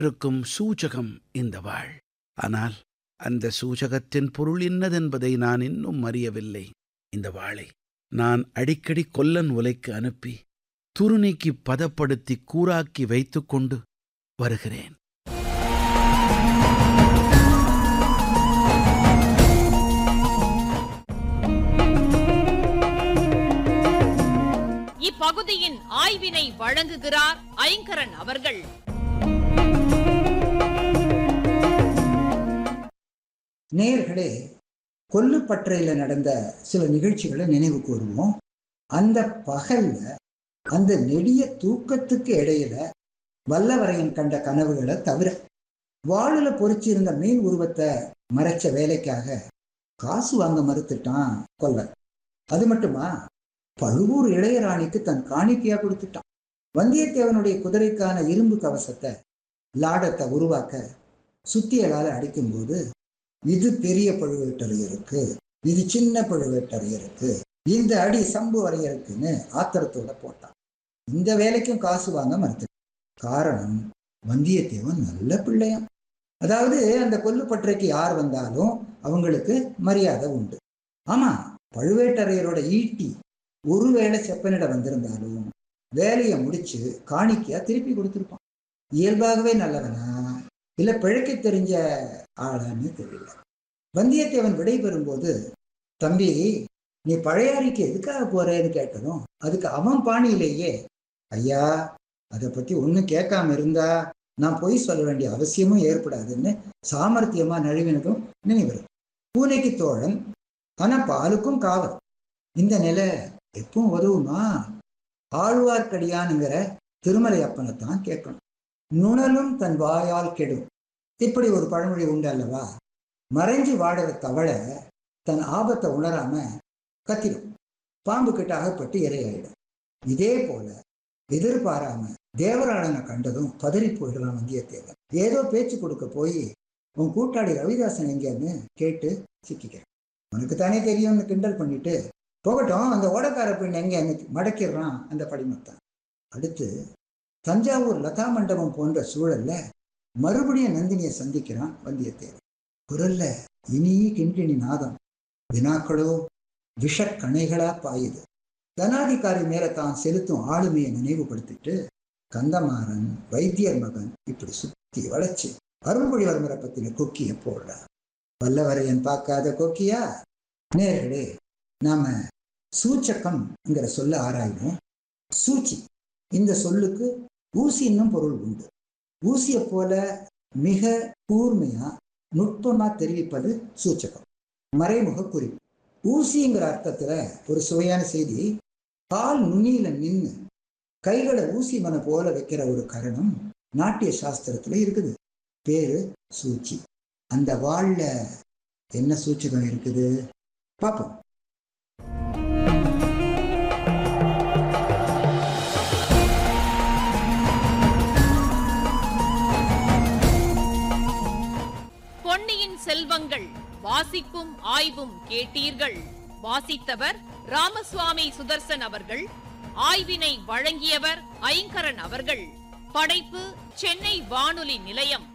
இருக்கும் சூச்சகம் இந்த வாள் ஆனால் அந்த சூச்சகத்தின் பொருள் இன்னதென்பதை நான் இன்னும் அறியவில்லை இந்த வாளை நான் அடிக்கடி கொல்லன் உலைக்கு அனுப்பி துருநீக்கி பதப்படுத்தி கூராக்கி வைத்துக்கொண்டு வருகிறேன் இப்பகுதியின் ஆய்வினை வழங்குகிறார் ஐங்கரன் அவர்கள் நேயர்களே கொல்லுப்பற்றையில் நடந்த சில நிகழ்ச்சிகளை நினைவு கூறுவோம் அந்த பகல்ல அந்த நெடிய தூக்கத்துக்கு இடையில வல்லவரையன் கண்ட கனவுகளை தவிர வாழுல பொறிச்சிருந்த மீன் உருவத்தை மறைச்ச வேலைக்காக காசு வாங்க மறுத்துட்டான் கொல்லன் அது மட்டுமா பழுவூர் இளையராணிக்கு தன் காணிக்கையா கொடுத்துட்டான் வந்தியத்தேவனுடைய குதிரைக்கான இரும்பு கவசத்தை லாடத்தை உருவாக்க சுத்தியலால அடிக்கும்போது இது பெரிய பழுவேட்டரையருக்கு இது சின்ன பழுவேட்டரையருக்கு இந்த அடி சம்பு வரையருக்குன்னு ஆத்திரத்தோட போட்டான் இந்த வேலைக்கும் காசு வாங்க மறுத்து காரணம் வந்தியத்தேவன் நல்ல பிள்ளையாம் அதாவது அந்த கொல்லுப்பற்றைக்கு யார் வந்தாலும் அவங்களுக்கு மரியாதை உண்டு ஆமா பழுவேட்டரையரோட ஈட்டி ஒருவேளை செப்பனிட வந்திருந்தாலும் வேலையை முடிச்சு காணிக்கையா திருப்பி கொடுத்துருப்பான் இயல்பாகவே நல்லவனா இல்ல பிழைக்க தெரிஞ்ச ஆளான்னு தெரியல வந்தியத்தேவன் விடை பெறும்போது தம்பி நீ பழையாறிக்கு எதுக்காக போறேன்னு கேட்டதும் அதுக்கு அவன் பாணியிலேயே ஐயா அதை பத்தி ஒன்றும் கேட்காம இருந்தா நான் பொய் சொல்ல வேண்டிய அவசியமும் ஏற்படாதுன்னு சாமர்த்தியமா நழுவினதும் நினைவு பூனைக்கு தோழன் ஆனா பாலுக்கும் காவல் இந்த நிலை எப்பவும் உதவுமா ஆழ்வார்க்கடியானுங்கிற திருமலை அப்பனை தான் கேட்கணும் நுணலும் தன் வாயால் கெடும் இப்படி ஒரு பழமொழி உண்டு அல்லவா மறைஞ்சு வாடுற தவளை தன் ஆபத்தை உணராம கத்திடும் பாம்பு கிட்ட அகப்பட்டு இரையாயிடும் இதே போல எதிர்பாராம தேவராளனை கண்டதும் பதறி போயிடலாம் வந்தியத்தேவன் ஏதோ பேச்சு கொடுக்க போய் உன் கூட்டாளி ரவிதாசன் எங்கேன்னு கேட்டு சிக்கிக்கிறேன் உனக்கு தானே தெரியும்னு கிண்டல் பண்ணிட்டு போகட்டும் அந்த ஓடக்கார பெண் எங்கன்னு மடக்கிடுறான் அந்த படிமத்தான் அடுத்து தஞ்சாவூர் லதா மண்டபம் போன்ற சூழல்ல மறுபடியும் நந்தினியை சந்திக்கிறான் வந்தியத்தேவன் குரல்ல இனி கிண்கிணி நாதம் வினாக்களோ விஷக்கணைகளா பாயுது தனாதிகாரி மேல தான் செலுத்தும் ஆளுமையை நினைவுபடுத்திட்டு கந்தமாறன் வைத்தியர் மகன் இப்படி சுத்தி வளைச்சு அருள்மொழிவர்மரை பத்தின கொக்கிய போடுறார் வல்லவரையன் பார்க்காத கொக்கியா நேர்களே நாம சூச்சக்கம்ங்கிற சொல்ல ஆராய்வோம் சூச்சி இந்த சொல்லுக்கு ஊசி இன்னும் பொருள் உண்டு ஊசியை போல மிக கூர்மையா நுட்பமா தெரிவிப்பது சூச்சகம் மறைமுக குறிப்பு ஊசிங்கிற அர்த்தத்துல ஒரு சுவையான செய்தி கால் நுனியில நின்று கைகளை ஊசி மன போல வைக்கிற ஒரு கரணம் நாட்டிய சாஸ்திரத்துல இருக்குது பேரு சூச்சி அந்த வாள்ல என்ன சூச்சகம் இருக்குது பார்ப்போம் பொன்னியின் செல்வங்கள் வாசிப்பும் ஆய்வும் கேட்டீர்கள் வாசித்தவர் ராமசுவாமி சுதர்சன் அவர்கள் ஆய்வினை வழங்கியவர் ஐங்கரன் அவர்கள் படைப்பு சென்னை வானொலி நிலையம்